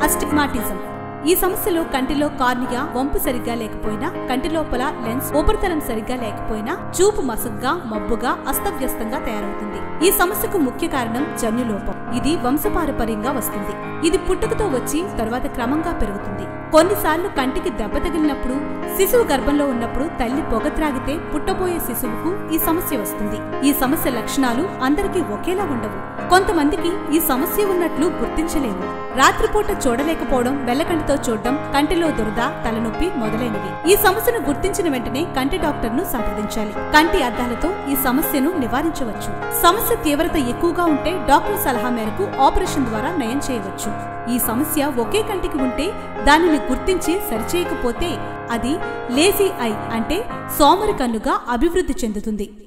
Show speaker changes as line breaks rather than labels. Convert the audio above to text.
astigmatism ఈ సమస్యలో కంటిలో కార్నియా వంపు సరిగ్గా లేకపోయినా కంటి లోపల లెన్స్ ఉపరితలం సరిగ్గా లేకపోయినా చూపు మసగ్గా మబ్బుగా అస్తవ్యస్తంగా తయారవుతుంది ఈ సమస్యకు ముఖ్య కారణం జన్యులోపం ఇది వంశపారపర్యంగా వస్తుంది ఇది పుట్టుకతో వచ్చి తరువాత క్రమంగా పెరుగుతుంది కొన్నిసార్లు కంటికి దెబ్బ తగిలినప్పుడు శిశువు గర్భంలో ఉన్నప్పుడు తల్లి పొగ త్రాగితే పుట్టబోయే శిశువుకు ఈ సమస్య వస్తుంది ఈ సమస్య లక్షణాలు అందరికీ ఒకేలా ఉండవు కొంతమందికి ఈ సమస్య ఉన్నట్లు గుర్తించలేము రాత్రిపూట చూడలేకపోవడం వెల్లకంటితో చూడడం కంటిలో దురద తలనొప్పి మొదలైనవి ఈ సమస్యను గుర్తించిన వెంటనే కంటి డాక్టర్ ను సంప్రదించాలి కంటి అద్దాలతో ఈ సమస్యను నివారించవచ్చు సమస్య తీవ్రత ఎక్కువగా ఉంటే డాక్టర్ సలహా మేరకు ఆపరేషన్ ద్వారా నయం చేయవచ్చు ఈ సమస్య ఒకే కంటికి ఉంటే దానిని గుర్తించి సరిచేయకపోతే అది లేజీ ఐ అంటే సోమరి కన్నుగా అభివృద్ధి చెందుతుంది